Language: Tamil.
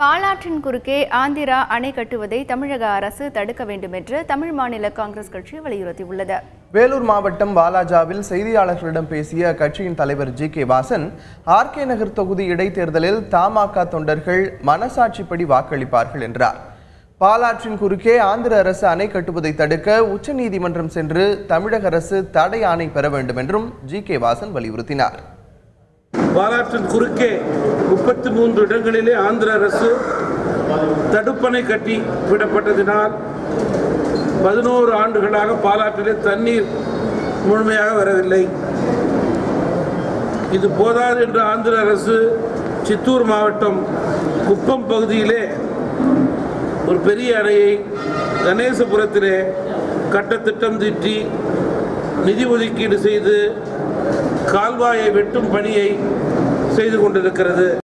பாலாற்றின் குறுக்கே ஆந்திரா அணை கட்டுவதை தமிழக அரசு தடுக்க வேண்டும் என்று தமிழ் மாநில காங்கிரஸ் கட்சி வலியுறுத்தியுள்ளது வேலூர் மாவட்டம் வாலாஜாவில் செய்தியாளர்களிடம் பேசிய அக்கட்சியின் தலைவர் G K Vasan R K Nagar தொகுதி இடைத்தேர்தலில் தமாக தொண்டர்கள் மனசாட்சிப்படி வாக்களிப்பார்கள் என்றார் பாலாற்றின் குறுக்கே ஆந்திர அரசு அணை கட்டுவதை தடுக்க உச்சநீதிமன்றம் சென்று தமிழக அரசு தடை ஆணை பெற வேண்டும் என்றும் ஜி கே வாசன் வலியுறுத்தினார் பாலாற்றின் குறுக்கே முப்பத்தி மூன்று இடங்களிலே ஆந்திர அரசு தடுப்பணை கட்டி விடப்பட்டதினால் பதினோரு ஆண்டுகளாக பாலாற்றிலே தண்ணீர் முழுமையாக வரவில்லை இது போதாது என்று ஆந்திர அரசு சித்தூர் மாவட்டம் குப்பம் பகுதியிலே ஒரு பெரிய அணையை கணேசபுரத்திலே கட்ட திட்டம் தீட்டி நிதி ஒதுக்கீடு செய்து கால்வாயை வெட்டும் பணியை செய்து கொண்டிருக்கிறது